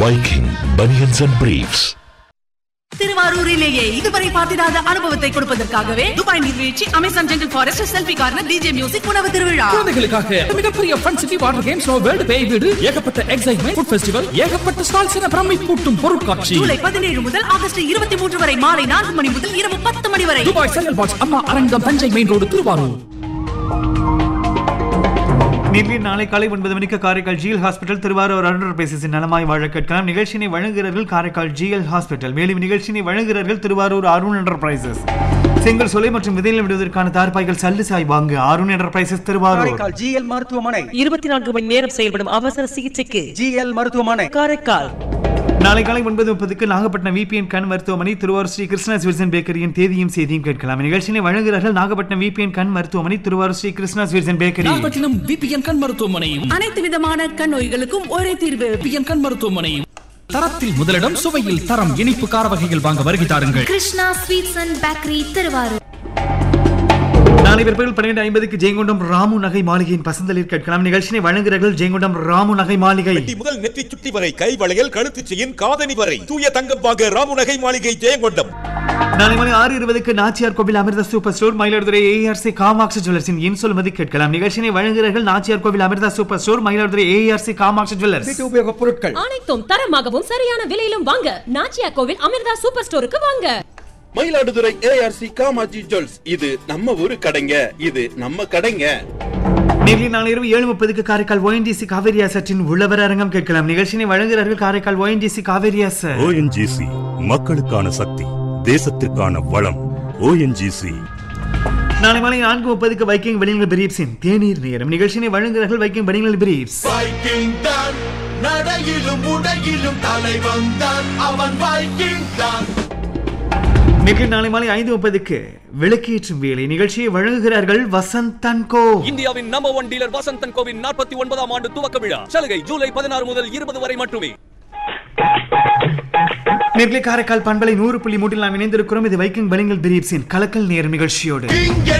Viking Bunions and Briefs. திருவாரூரிலேயே இதுவரை பார்த்திராத அனுபவத்தை கொடுப்பதற்காகவே துபாய் நீர்வீழ்ச்சி Amazon jungle forest selfie corner DJ music உணவு திருவிழா குழந்தைகளுக்காக மிகப்பெரிய fun city water games world பேய் வீடு ஏகப்பட்ட எக்ஸைட்மெண்ட் ஃபுட் ஃபெஸ்டிவல் ஏகப்பட்ட ஸ்டால்ஸ் என பிரமை பூட்டும் பொருட்காட்சி ஜூலை பதினேழு முதல் ஆகஸ்ட் இருபத்தி மூன்று வரை மாலை நான்கு மணி முதல் இரவு பத்து மணி வரை துபாய் செங்கல் பாக்ஸ் அம்மா அரங்கம் தஞ்சை மெயின் ரோடு திருவாரூர் நேற்று நாளை காலை ஒன்பது மணிக்கு காரைக்கால் ஜிஎல் ஹாஸ்பிட்டல் திருவாரூர் அருணர் பேசிஸின் நலமாய் வாழ கேட்கலாம் நிகழ்ச்சியினை வழங்குகிறார்கள் காரைக்கால் ஜிஎல் ஹாஸ்பிட்டல் மேலும் நிகழ்ச்சியினை வழங்குகிறார்கள் திருவாரூர் அருண் என்டர்பிரைசஸ் செங்கல் சொலை மற்றும் விதையில் விடுவதற்கான தார்பாய்கள் சல்லு சாய் வாங்கு அருண் என்டர்பிரைசஸ் திருவாரூர் காரைக்கால் ஜிஎல் மருத்துவமனை இருபத்தி நான்கு மணி நேரம் செயல்படும் அவசர சிகிச்சைக்கு ஜிஎல் மருத்துவமனை காரைக்கால் நாளை காலை ஒன்பது முப்பதுக்கு நாகப்பட்டினம் விபிஎன் கண் மருத்துவமனை திருவாரூர் ஸ்ரீ கிருஷ்ணா ஸ்வீட்சன் பேக்கரியின் தேதியும் செய்தியும் கேட்கலாம் நிகழ்ச்சியினை வழங்குகிறார்கள் நாகப்பட்டினம் விபிஎன் கண் மருத்துவமனை Thiruvarur Sri Krishna sweets and bakery Nagapattinam VPN கண் மருத்துவமனை அனைத்து விதமான கண் நோய்களுக்கும் ஒரே தீர்வு விபிஎன் கண் மருத்துவமனை தரத்தில் முதலிடம் சுவையில் தரம் இனிப்பு கார வகைகள் வாங்க வருகை தாருங்கள் Krishna sweets and bakery Thiruvarur நாளை பிற்பகல் பன்னிரண்டு ஐம்பதுக்கு ஜெயங்கொண்டம் ராமு நகை மாளிகையின் பசந்தலில் கேட்கலாம் நிகழ்ச்சியை வழங்குகிறார்கள் ஜெயங்கொண்டம் ராமு நகை மாளிகை வெட்டி முதல் நெற்றி சுட்டி வரை கை வளையல் கழுத்து செயின் காதணி வரை தூய தங்கம் வாங்க ராமுநகை மாளிகை ஜெயங்கொண்டம் நாளை மணி ஆறு இருபதுக்கு Nachiyar Kovil Amirtha super store Mayiladuthurai ARC Kamatchi ஜுவல்லர்ஸின் என் சொல்மதி கேட்கலாம் நிகழ்ச்சியை வழங்குகிறார்கள் Nachiyar Kovil Amirtha super store Mayiladuthurai ARC Kamatchi jewellers வீட்டு உபயோகப் பொருட்கள் அனைத்தும் தரமாகவும் சரியான விலையிலும் வாங்க நாச்சியா கோவில் அமிர்தா சூப்பர் ஸ்டோருக்கு வாங்க மயிலாடுதுறை ஏஆர்சி காமாஜி ஜுவல்ஸ் இது நம்ம ஊரு கடைங்க இது நம்ம கடைங்க நேரில் நாளை இரவு ஏழு முப்பதுக்கு காரைக்கால் ஓஎன்டிசி காவேரி அசட்டின் உழவர் அரங்கம் கேட்கலாம் நிகழ்ச்சியை வழங்குகிறார்கள் Karaikal ONTC Cauvery asset ONGC மக்களுக்கான சக்தி தேசத்திற்கான வளம் ஓஎன்ஜிசி நாளை மாலை நான்கு முப்பதுக்கு வைக்கிங் வெளியில் பிரீப்ஸின் தேநீர் நேரம் நிகழ்ச்சியை வழங்குகிறார்கள் வைக்கிங் வெளியில் பிரீப்ஸ் வைக்கிங் தான் நடையிலும் உடையிலும் தலை வந்தான் அவன் வைக்கிங் தான் நேற்று நாளை மாலை ஐந்து முப்பதுக்கு விளக்கேற்றும் வேலை நிகழ்ச்சியை வழங்குகிறார்கள் வசந்தன் கோ இந்தியாவின் நம்பர் ஒன் டீலர் வசந்தன் கோவின் நாற்பத்தி ஒன்பதாம் ஆண்டு துவக்க விழா சலுகை ஜூலை பதினாறு முதல் இருபது வரை மட்டுமே நேர்களை காரைக்கால் பண்பலை நூறு புள்ளி மூட்டில் நாம் இணைந்திருக்கிறோம் இது வைக்கிங் பலிங்கல் பிரீப்ஸின் கலக்கல் நேரம் நிகழ்ச்சியோடு இங்கே